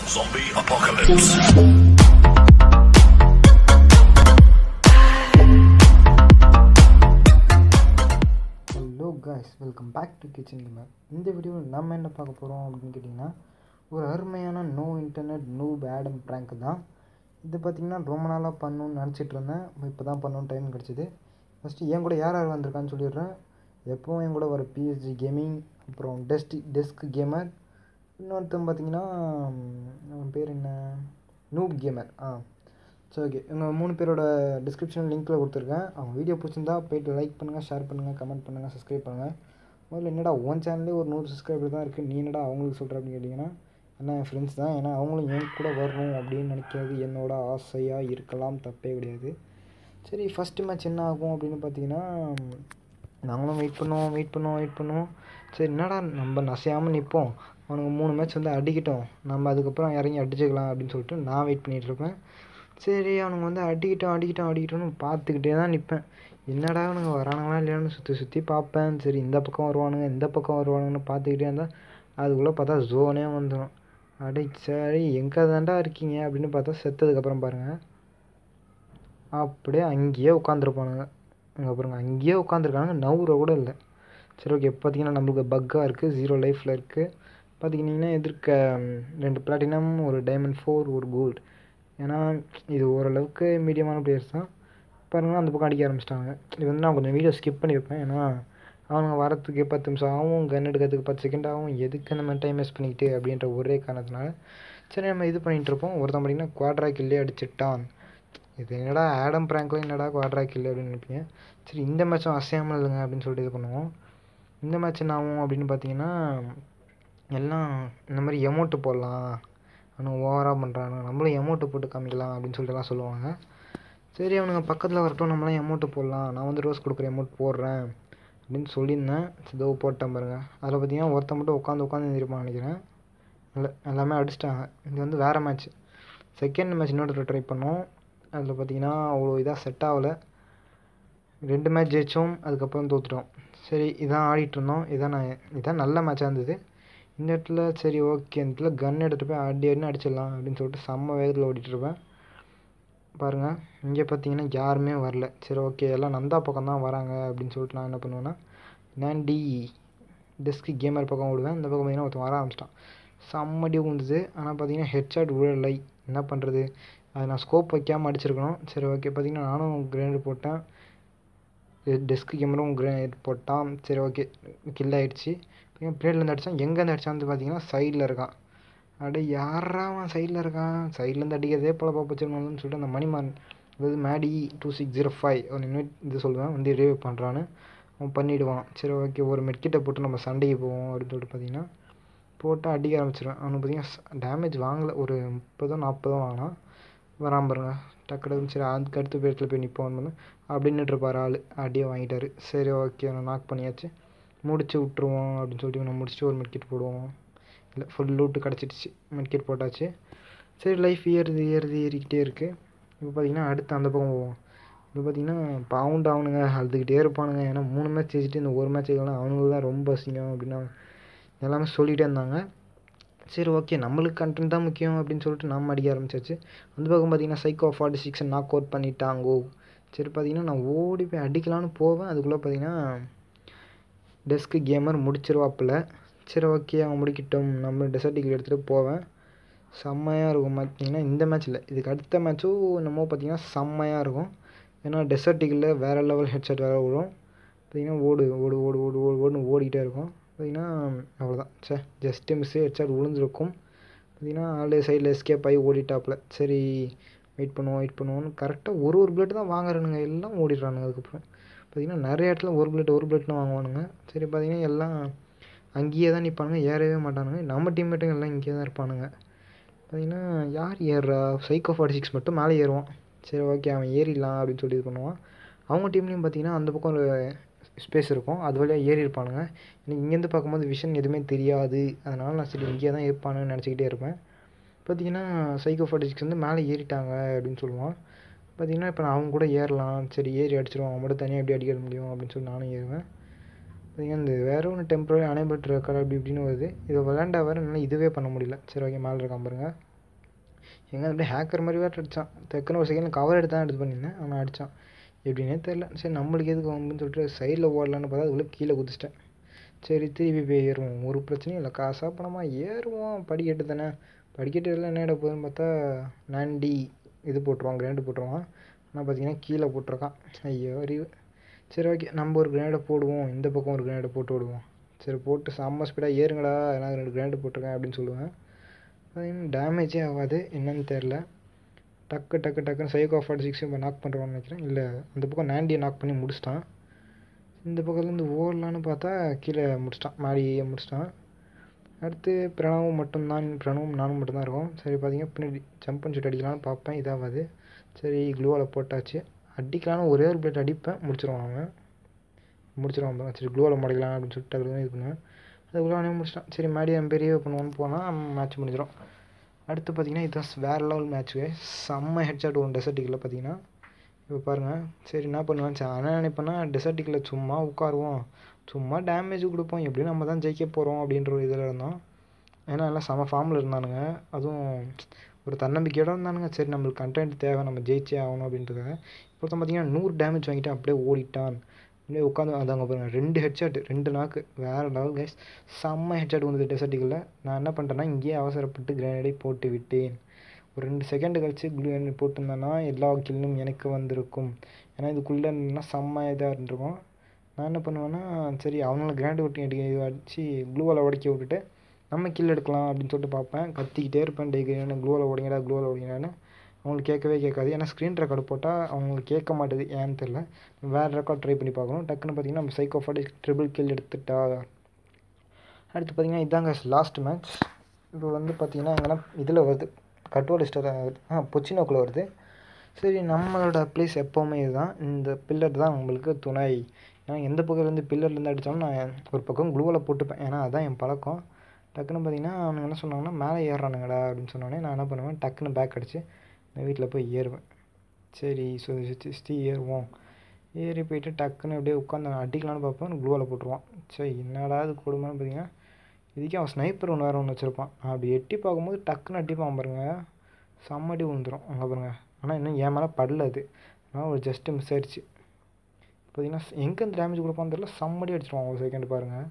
Zombie Apocalypse. Hello guys welcome back to kitchen gamer இந்த வீடியோவில் நம்ம என்ன பார்க்க போகிறோம் அப்படின்னு கேட்டிங்கன்னா ஒரு அருமையான நோ இன்டர்நெட் நோ பேடம் ப்ராங்க் தான் இது பார்த்திங்கன்னா ரொம்ப நாளாக பண்ணணும்னு நினச்சிட்டு இருந்தேன் இப்போ தான் பண்ணணும்னு டைம் கிடச்சிது ஃபஸ்ட்டு என் கூட யார் யார் வந்திருக்கான்னு சொல்லிடுறேன் எப்போவும் என் கூட வர பிஎஸ்ஜி கேமிங் அப்புறம் டெஸ்டி டெஸ்க் கேமர் இன்னொருத்தன் பார்த்தீங்கன்னா அவன் பேர் என்ன நூப் கேமர் ஆ சரி ஓகே இவங்க மூணு பேரோட டிஸ்கிரிப்ஷன் லிங்க்கில் கொடுத்துருக்கேன் அவங்க வீடியோ பிடிச்சிருந்தா போயிட்டு லைக் பண்ணுங்கள் ஷேர் பண்ணுங்கள் கமெண்ட் பண்ணுங்கள் சப்ஸ்கிரைப் பண்ணுங்கள் முதல்ல என்னடா உன் சேனல்லே ஒரு நூறு சப்ஸ்கிரைபர் தான் இருக்குது நீ என்னடா அவங்களுக்கு சொல்கிற அப்படின்னு கேட்டிங்கன்னா என்ன என் ஃப்ரெண்ட்ஸ் தான் ஏன்னா அவங்களும் என் கூட வரணும் அப்படின்னு நினைக்கிறது என்னோட ஆசையாக இருக்கலாம் தப்பே கிடையாது சரி ஃபஸ்ட்டு மேட்ச் என்ன ஆகும் அப்படின்னு பார்த்தீங்கன்னா நாங்களும் வெயிட் பண்ணுவோம் வெயிட் பண்ணுவோம் வெயிட் பண்ணுவோம் சரி என்னடா நம்ம நசையாமல் நிற்போம் அவனுங்க மூணு மேட்ச் வந்து அடிக்கட்டும் நம்ம அதுக்கப்புறம் இறங்கி அடிச்சுக்கலாம் அப்படின்னு சொல்லிட்டு நான் வெயிட் பண்ணிகிட்டு இருப்பேன் சரி அவனுங்க வந்து அடிக்கிட்டோம் அடிக்கிட்டோம் அடிக்கிட்டோன்னு பார்த்துக்கிட்டே தான் நிற்பேன் என்னடா அவனுங்க வரானுங்களா இல்லையான்னு சுற்றி சுற்றி பார்ப்பேன் சரி இந்த பக்கம் வருவானுங்க இந்த பக்கம் வருவானுங்கன்னு பார்த்துக்கிட்டே இருந்தால் அதுக்குள்ளே பார்த்தா ஜோனே வந்துடும் அடே சரி எங்கே தாண்டா இருக்கீங்க அப்படின்னு பார்த்தா செத்ததுக்கப்புறம் பாருங்கள் அப்படியே அங்கேயே உட்காந்துருப்பானுங்க அங்கே பாருங்க அங்கேயே உட்காந்துருக்கானுங்க நவுற கூட இல்லை சரி ஓகே பார்த்தீங்கன்னா நம்மளுக்கு பக்காக இருக்குது ஜீரோ லைஃப்பில் இருக்குது பார்த்திங்கன்னா எதிர்க்க ம், ரெண்டு பிளாட்டினம் ஒரு டைமண்ட் ஃபோர் ஒரு கோல்டு ஏன்னா இது ஓரளவுக்கு மீடியமான பிளேயர்ஸ் தான் பாருங்கன்னா அந்த பக்கம் அடிக்க ஆரம்பிச்சிட்டாங்க இது வந்து நான் கொஞ்சம் வீடியோ ஸ்கிப் பண்ணியிருப்பேன் ஏன்னா அவங்க வரத்துக்கு பத்து நிமிஷம் ஆகும் கன் எடுக்கிறதுக்கு பத்து செகண்ட் ஆகும் எதுக்கு நம்ம டைம் வேஸ்ட் பண்ணிக்கிட்டு அப்படின்ற ஒரே காரணத்தினால சரி நம்ம இது பண்ணிகிட்டு இருப்போம் ஒருத்தன் பார்த்தீங்கன்னா குவாட்ரா கில்லே அடிச்சிட்டான் இது என்னடா ஆடம் ப்ராங்க்ல என்னடா குவாட்ரா கில்லு அப்படின்னு நினைப்பீங்க சரி இந்த மேட்சும் அசையாமல் இல்லைங்க அப்படின்னு சொல்லிட்டு இது பண்ணுவோம் இந்த மேட்ச் என்ன ஆகும் அப்படின்னு பார்த்தீங்கன்னா எல்லாம் இந்த மாதிரி எமௌண்ட்டு போடலாம் அவனுங்க ஓவராக பண்ணுறானுங்க நம்மளும் எமௌண்ட்டு போட்டு காமிக்கலாம் அப்படின்னு சொல்லிட்டுலாம் சொல்லுவாங்க சரி அவனுங்க பக்கத்தில் வரட்டும் நம்மளாம் எமௌண்ட்டு போடலாம் நான் வந்து ரோஸ் கொடுக்குற எமௌண்ட் போடுறேன் அப்படின்னு சொல்லியிருந்தேன் இதோ போட்டேன் பாருங்க அதில் பார்த்தீங்கன்னா ஒருத்தன் மட்டும் உட்காந்து உட்காந்து இருப்பான் நினைக்கிறேன் இல்லை எல்லாமே அடிச்சிட்டாங்க இது வந்து வேறு மேட்ச் செகண்ட் மேட்ச் இன்னொரு ட்ரை பண்ணோம் அதில் பார்த்தீங்கன்னா அவ்வளோ இதாக செட் ஆகலை ரெண்டு மேட்ச் ஜெயிச்சோம் அதுக்கப்புறம் தோத்துட்டோம் சரி இதான் ஆடிட்டு இருந்தோம் இதான் நான் இதான் நல்ல மேட்சாக இருந்தது இந்த இடத்துல சரி ஓகே இந்த இடத்துல கன் எடுத்துகிட்டு போய் அடி அடினு அடிச்சிடலாம் அப்படின்னு சொல்லிட்டு செம்ம வேகத்தில் ஓடிட்டு இருப்பேன் பாருங்கள் இங்கே பார்த்தீங்கன்னா யாருமே வரல சரி ஓகே எல்லாம் நந்தா பக்கம் தான் வராங்க அப்படின்னு சொல்லிட்டு நான் என்ன பண்ணுவேன்னா நான் டி டெஸ்க்கு கேமர் பக்கம் விடுவேன் இந்த பக்கம் பார்த்தீங்கன்னா ஒருத்தன் வர ஆரம்பிச்சிட்டான் செம்மடி உந்துது ஆனால் பார்த்தீங்கன்னா ஹெட்ஷாட் விழலை என்ன பண்ணுறது அது நான் ஸ்கோப் வைக்காமல் அடிச்சிருக்கணும் சரி ஓகே பார்த்தீங்கன்னா நானும் கிரேனேட் போட்டேன் டெஸ்க்கு கேமரும் கிரேனேட் போட்டான் சரி ஓகே கில் ஆயிடுச்சு பார்த்தீங்கன்னா பிளேட்லேருந்து அடித்தான் எங்கேருந்து அடிச்சான்னு பார்த்தீங்கன்னா சைடில் இருக்கான் அடே யாரா அவன் சைடில் இருக்கான் சைட்லேருந்து அடிக்கிறதே போல பார்ப்பச்சிருந்தாலும் சொல்லிட்டு அந்த மணிமான் அதாவது மேடி டூ சிக்ஸ் ஜீரோ ஃபைவ் அவன் இன்னும் இது சொல்லுவேன் வந்து ரிவ்யூ பண்ணுறான்னு அவன் பண்ணிவிடுவான் சரி ஓகே ஒரு மெட்கிட்ட போட்டு நம்ம சண்டைக்கு போவோம் அப்படின்னு சொல்லிட்டு பார்த்தீங்கன்னா போட்டு அடிக்க ஆரம்பிச்சிடுவேன் அவனுக்கு பார்த்தீங்கன்னா டேமேஜ் வாங்கலை ஒரு முப்பதோ நாற்பதோ வாங்கினான் வராம பாருங்க டக்கு சரி அதுக்கு அடுத்த பேரத்தில் போய் நிற்போம் வந்து அப்படின்னு இருப்பார் ஆள் அடியே வாங்கிட்டாரு சரி ஓகே நான் நாக் பண்ணியாச்சு முடிச்சு விட்ருவோம் அப்படின்னு சொல்லிட்டு நான் முடிச்சுட்டு ஒரு மெட்கிட் போடுவோம் இல்லை ஃபுல் லூட்டு கிடச்சிடுச்சு மெட்கிட் போட்டாச்சு சரி லைஃப் ஏறுது ஏறுது ஏறிக்கிட்டே இருக்குது இப்போ பார்த்தீங்கன்னா அடுத்து அந்த பக்கம் போவோம் இப்போ பார்த்தீங்கன்னா பவுண்ட் அவனுங்க அழுதுகிட்டே இருப்பானுங்க ஏன்னா மூணு மேட்ச் ஜெயிச்சுட்டு இந்த ஒரு மேட்ச் இல்லைனா அவனுங்களுக்கு தான் ரொம்ப அசிங்கம் அப்படின்னா எல்லாமே சொல்லிகிட்டே இருந்தாங்க சரி ஓகே நம்மளுக்கு கண்டென்ட் தான் முக்கியம் அப்படின்னு சொல்லிட்டு நம்ம அடிக்க ஆரம்பிச்சாச்சு அந்த பக்கம் பார்த்தீங்கன்னா சைக்கோ ஃபார்ட்டி சிக்ஸை நாக் அவுட் பண்ணிட்டாங்கோ சரி பார்த்தீங்கன்னா நான் ஓடி போய் அடிக்கலான்னு போவேன் அதுக்குள்ளே பார்த்தீங்கன்னா டெஸ்க்கு கேமர் முடிச்சிருவாப்பில் சரி ஓகே அவன் முடிக்கட்டும் நம்ம டெசர்ட்டிக்கு எடுத்துகிட்டு போவேன் செம்மையாக இருக்கும் பார்த்தீங்கன்னா இந்த மேட்ச் இல்லை இதுக்கு அடுத்த மேட்ச்சும் என்னமோ பார்த்தீங்கன்னா செம்மையாக இருக்கும் ஏன்னா டெசர்ட்டிக்கில் வேறு லெவல் ஹெட்செட் வேறு விடும் பார்த்தீங்கன்னா ஓடு ஓடு ஓடு ஓடு ஓடு ஓடுன்னு ஓடிக்கிட்டே இருக்கும் பார்த்தீங்கன்னா அவ்வளோதான் சே ஜஸ்ட்டு மிஸ்ஸு ஹெட்செட் விழுந்திருக்கும் பார்த்தீங்கன்னா ஆளு சைடில் எஸ்கேப் ஆகி ஓடிட்டாப்புல சரி வெயிட் பண்ணுவோம் வெயிட் பண்ணுவோம்னு கரெக்டாக ஒரு ஒரு பிளேட் தான் வாங்குறானுங்க எல்லாம் ஓடிடுறானுங்க அதுக்கப்புறம் பார்த்தீங்கன்னா நிறைய இடத்துல ஒரு பிளேட் ஒரு பிளேட்னு வாங்குவானுங்க சரி பார்த்தீங்கன்னா எல்லாம் அங்கேயே தான் நிற்பானுங்க ஏறவே மாட்டானுங்க நம்ம டீம்மேட்டுங்க எல்லாம் இங்கேயே தான் இருப்பானுங்க பார்த்தீங்கன்னா யார் ஏறுறா சைக்கோ ஃபார்ட்டி சிக்ஸ் மட்டும் மேலே ஏறுவான் சரி ஓகே அவன் ஏறிடலாம் அப்படின்னு சொல்லி இது பண்ணுவான் அவங்க டீம்லேயும் பார்த்தீங்கன்னா அந்த பக்கம் ஒரு ஸ்பேஸ் இருக்கும் அது வழியாக ஏறி இருப்பானுங்க எனக்கு இங்கேருந்து பார்க்கும்போது விஷன் எதுவுமே தெரியாது அதனால் நான் சரி இங்கேயே தான் இருப்பானுன்னு நினச்சிக்கிட்டே இருப்பேன் பார்த்தீங்கன்னா சைக்கோ ஃபார்ட்டி சிக்ஸ் வந்து மேலே ஏறிட்டாங்க அப்படின்னு சொல்லுவான் பார்த்தீங்கன்னா இப்போ நான் அவங்க கூட ஏறலாம் சரி ஏறி அடிச்சிருவான் அவன் மட்டும் தனியாக எப்படி அடிக்க முடியும் அப்படின்னு சொல்லி நானும் ஏறுவேன் பார்த்தீங்கன்னா இந்த வேற ஒன்று டெம்பரரி அனேபிள் ரெக்கார்ட் அப்படி இப்படின்னு வருது இதை விளாண்டா வேறு என்னால் இதுவே பண்ண முடியல சரி ஓகே மேலே இருக்கான் பாருங்க எங்கே அப்படியே ஹேக்கர் மாதிரி வேறு அடித்தான் டக்குன்னு ஒரு செகண்ட் கவர் எடுத்து தான் எடுத்து பண்ணியிருந்தேன் அவன் அடித்தான் எப்படின்னே தெரில சரி நம்மளுக்கு எதுக்கு வம்புன்னு சொல்லிட்டு சைடில் ஓடலான்னு பார்த்தா அதுக்குள்ளே கீழே குதிச்சிட்டேன் சரி திருப்பி போய் ஏறுவோம் ஒரு பிரச்சனையும் இல்லை காசாக பணமாக ஏறுவோம் படிக்கட்டு தானே படிக்கட்டு எல்லாம் என்ன இடம் போகுதுன்னு பார்த்தா நாண்டி இது போட்டுருவான் கிரேண்டு போட்டுருவான் ஆனால் பார்த்தீங்கன்னா கீழே போட்டிருக்கான் ஐயோ அறிவு சரி ஓகே நம்ம ஒரு கிரேண்டை போடுவோம் இந்த பக்கம் ஒரு கிரேண்டை போட்டு விடுவோம் சரி போட்டு செம்ம ஸ்பீடாக ஏறுங்கடா நான் ரெண்டு கிரேண்டு போட்டிருக்கேன் அப்படின்னு சொல்லுவேன் அது டேமேஜே ஆகாது என்னன்னு தெரில டக்கு டக்கு டக்குன்னு சைக்கோ ஃபார்ட்டி சிக்ஸ் இப்போ நாக் பண்ணுறோன்னு நினைக்கிறேன் இல்லை அந்த பக்கம் நாண்டியை நாக் பண்ணி முடிச்சிட்டான் இந்த பக்கத்துலேருந்து ஓடலான்னு பார்த்தா கீழே முடிச்சிட்டான் மாடியே முடிச்சிட்டான் அடுத்து பிரணவும் மட்டும்தான் பிரணவும் நானும் மட்டும்தான் இருக்கோம் சரி பார்த்தீங்க பின்னாடி ஜம்ப் பண்ணி சொல்லிட்டு அடிக்கலாம்னு பார்ப்பேன் இதாகாது சரி க்ளூவில் போட்டாச்சு அடிக்கலான்னு ஒரே ஒரு பிளேட் அடிப்பேன் முடிச்சிருவான் அவன் முடிச்சிருவான் பாருங்க. சரி க்ளூவில் முடிக்கலாம் அப்படின்னு சொல்லிட்டு டக்குனு இது பண்ணுவேன் அதுக்குள்ளே அவனே முடிச்சிட்டான் சரி மேடி பெரிய பண்ணுவோன்னு போனால் மேட்ச் முடிஞ்சிடும் அடுத்து பார்த்தீங்கன்னா இதுதான் வேறு லெவல் மேட்ச்சு செம்ம ஹெட்ஷாட் ஒன்று டெசர்ட்டிக்கில் பார்த்தீங்கன்னா இப்போ பாருங்கள் சரி என்ன பண்ணுவேன் சரி ஆனால் நினைப்பேன்னா டெசர்ட்டிக்கில் சும்மா உட்காருவோம் சும்மா டேமேஜ் கொடுப்போம் எப்படியும் நம்ம தான் ஜெயிக்க போகிறோம் அப்படின்ற ஒரு இதில் இருந்தோம் ஏன்னா எல்லாம் செம ஃபார்மில் இருந்தானுங்க அதுவும் ஒரு தன்னம்பிக்கையோட இருந்தானுங்க சரி நம்மளுக்கு கண்டென்ட் தேவை நம்ம ஜெயிச்சே ஆகணும் அப்படின்றதுக்காக ஒருத்தன் பார்த்தீங்கன்னா நூறு டேமேஜ் வாங்கிட்டு அப்படியே ஓடிட்டான் அப்படியே உட்காந்து அது அங்கே பாருங்க ரெண்டு ஹெட்ஷாட் ரெண்டு நாக்கு வேறு லெவல் கைஸ் செம்ம ஹெட்ஷாட் வந்தது டெசர்ட்டிக்கில் நான் என்ன பண்ணிட்டேன்னா இங்கேயே அவசரப்பட்டு கிரேனடை போட்டு விட்டேன் ஒரு ரெண்டு செகண்ட் கழிச்சு கிரேனேட் போட்டிருந்தேன்னா எல்லா கில்லும் எனக்கு வந்திருக்கும் ஏன்னா இதுக்குள்ளே இருந்ததுன்னா செம்ம இதாக இருந்திருக்கும் நான் என்ன பண்ணுவேன்னா சரி அவங்கள கிராண்ட் ஒட்டி அடி அடித்து க்ளூவால் உடைக்க விட்டுட்டு நம்ம கில் எடுக்கலாம் அப்படின்னு சொல்லிட்டு பார்ப்பேன் கத்திக்கிட்டே இருப்பேன் டே க்ளூவால் உடைங்கடா க்ளூவால் உடைங்கடான்னு அவங்களுக்கு கேட்கவே கேட்காது ஏன்னா ஸ்க்ரீன் ரெக்கார்டு போட்டால் அவங்களுக்கு கேட்க மாட்டேது ஏன்னு தெரில வேறு ரெக்கார்ட் ட்ரை பண்ணி பார்க்கணும் டக்குன்னு பார்த்தீங்கன்னா நம்ம சைக்கோ ஃபார்ட்டி ட்ரிபிள் கில் எடுத்துட்டா அடுத்து பார்த்தீங்கன்னா இதாங்க லாஸ்ட் மேட்ச் இப்போ வந்து பார்த்தீங்கன்னா எங்கன்னா இதில் வருது கட்வாலிஸ்டர் ஆ பொச்சினோக்குள்ளே வருது சரி நம்மளோட ப்ளேஸ் எப்போவுமே இதுதான் இந்த பில்லர் தான் உங்களுக்கு துணை ஏன்னா எந்த பக்கத்துலேருந்து பில்லர்லேருந்து அடித்தாலும் நான் ஒரு பக்கம் க்ளூவில் போட்டுப்பேன் ஏன்னா அதுதான் என் பழக்கம் டக்குன்னு பார்த்தீங்கன்னா அவனுங்க என்ன சொன்னாங்கன்னா மேலே ஏறுறானுங்கடா அப்படின்னு சொன்னோடனே நான் என்ன பண்ணுவேன் டக்குன்னு பேக் அடித்து நான் வீட்டில் போய் ஏறுவேன் சரி ஸோ சுற்றி ஏறுவோம் ஏறி போயிட்டு டக்குன்னு அப்படியே உட்காந்து அடிக்கலான்னு பார்ப்பேன் க்ளூவில் போட்டுருவான் சரி என்னடா இது கொடுமைன்னு பார்த்தீங்கன்னா இதுக்கே அவன் ஸ்னைப்பர் ஒன்று வேறு ஒன்று வச்சுருப்பான் அப்படி எட்டி பார்க்கும்போது டக்குன்னு அடிப்பான் பாருங்க செம்மடி விழுந்துடும் அங்கே பாருங்க ஆனால் இன்னும் என் மேலே படல அது ஆனால் ஒரு ஜஸ்ட்டு மிஸ் ஆயிடுச்சு பார்த்தீங்கன்னா எங்கே இந்த டேமேஜ் கொடுப்பான்னு தெரியல செம்மடி அடிச்சிருவான் ஒரு செகண்ட் பாருங்கள்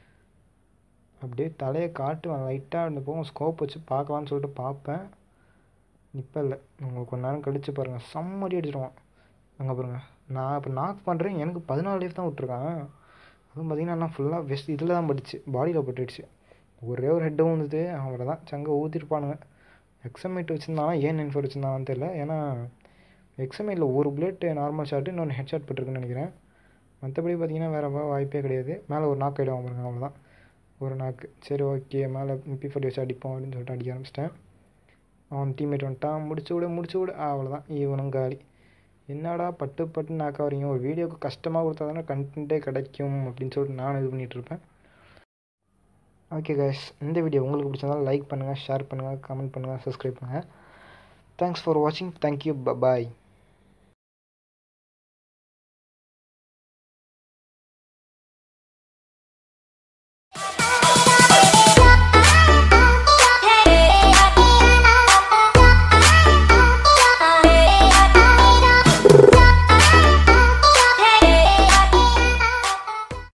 அப்படியே தலையை காட்டுவேன் லைட்டாக அந்த போகும் ஸ்கோப் வச்சு பார்க்கலான்னு சொல்லிட்டு பார்ப்பேன் இப்போ இல்லை உங்களுக்கு கொஞ்ச நேரம் கழித்து பாருங்கள் செம்மடி அடிச்சிடுவான் அங்கே பாருங்கள் நான் இப்போ நாக் பண்ணுறேன் எனக்கு பதினாலு லைஃப் தான் விட்ருக்கான் அதுவும் பார்த்தீங்கன்னா நான் ஃபுல்லாக வெஸ்ட் இதில் தான் பட்டுச்சு பாடியில் பட்டுடுச்சு ஒரே ஒரு ஹெட்டும் வந்தது அவரை தான் சங்க ஊற்றிருப்பானுங்க எக்ஸமேட் வச்சுருந்தானா ஏன் நைன் ஃபோர் வச்சுருந்தானு தெரில ஏன்னா எக்ஸமேட்டில் ஒரு புல்லெட் நார்மல் ஷாட்டு இன்னொன்று ஹெட் ஷாட் பட்டிருக்குன்னு நினைக்கிறேன் மற்றபடி பார்த்தீங்கன்னா வேறு வாய்ப்பே கிடையாது மேலே ஒரு நாக் ஆகிடும் பாருங்க அவ்வளோதான் ஒரு நாக்கு சரி ஓகே மேலே பி ஃபோர்ட்டி வச்சு அடிப்போம் அப்படின்னு சொல்லிட்டு அடிக்க ஆரம்பிச்சிட்டேன் அவன் டீம்மேட் வந்துட்டான் முடிச்சு விடு முடிச்சு விடு அவ்வளோதான் இவனும் காலி என்னடா பட்டு பட்டு நாக்க வரீங்க ஒரு வீடியோக்கு கஷ்டமாக கொடுத்தா தானே கண்டென்ட்டே கிடைக்கும் அப்படின்னு சொல்லிட்டு நான் இது பண்ணிகிட்ருப்பேன் ஓகே கைஸ் இந்த வீடியோ உங்களுக்கு பிடிச்சிருந்தாலும் லைக் பண்ணுங்கள் ஷேர் பண்ணுங்கள் கமெண்ட் பண்ணுங்கள் சப்ஸ்கிரைப் பண்ணுங்கள் தேங்க்ஸ் ஃபார் வாட்சிங் தேங்க்யூ பாய்